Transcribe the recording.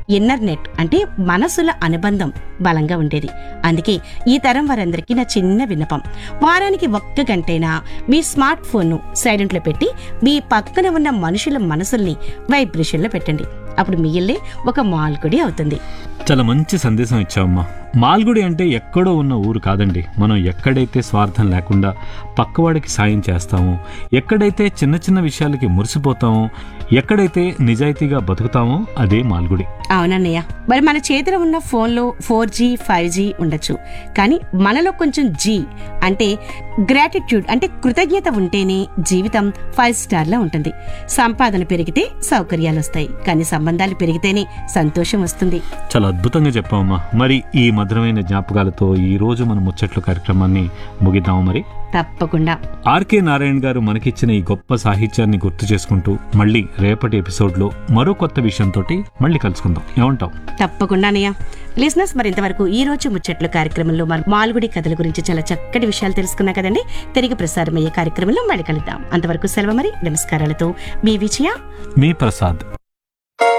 inner net అంటే మనసుల అనుబంధం బలంగా ఉండేది అందుకే ఈ తరం వారందరికీ నా చిన్న విన్నపం వారానికి ఒక్క గంటైనా మీ స్మార్ట్ ఫోన్ను సైలెంట్లో పెట్టి మీ పక్కన ఉన్న మనుషుల మనసుల్ని వైబ్రేషన్లో పెట్టండి అప్పుడు మీ ఇల్లే ఒక మాల్గుడి అవుతుంది చాలా మంచి సందేశం ఇచ్చావమ్మా మాల్గుడి అంటే ఎక్కడో ఉన్న ఊరు కాదండి మనం ఎక్కడైతే స్వార్థం లేకుండా పక్కవాడికి సాయం చేస్తామో ఎక్కడైతే చిన్న చిన్న విషయాలకి మురిసిపోతామో ఎక్కడైతే నిజాయితీగా బతుకుతామో అదే మాల్గుడి అవునన్నయ్య మరి మన చేతిలో ఉన్న ఫోన్లో ఫోర్ జీ ఫైవ్ జీ ఉండొచ్చు కానీ మనలో కొంచెం జీ అంటే గ్రాటిట్యూడ్ అంటే కృతజ్ఞత ఉంటేనే జీవితం ఫైవ్ స్టార్ లా ఉంటుంది సంపాదన పెరిగితే సౌకర్యాలు వస్తాయి కానీ సంబంధాలు పెరిగితేనే సంతోషం వస్తుంది చాలా అద్భుతంగా చెప్పావమ్మా మరి ఈ మధురమైన జ్ఞాపకాలతో ఈ రోజు మన ముచ్చట్లు కార్యక్రమాన్ని ముగిద్దాము మరి తప్పకుండా ఆర్కే నారాయణ గారు మనకిచ్చిన ఈ గొప్ప సాహిత్యాన్ని గుర్తు చేసుకుంటూ మళ్ళీ రేపటి ఎపిసోడ్లో మరో కొత్త విషయంతో మళ్ళీ కలుసుకుందాం ఏమంటావు తప్పకుండా అన్నయ్య లిజినెస్ మరి ఇంతవరకు ఈ రోజు ముచ్చట్లు కార్యక్రమంలో మన మాల్గుడి కథల గురించి చాలా చక్కటి విషయాలు తెలుసుకున్నా కదండి తిరిగి ప్రసారమయ్యే కార్యక్రమంలో మళ్ళీ కలుద్దాం అంతవరకు సెలవు మరి నమస్కారాలతో మీ విజయ మీ ప్రసాద్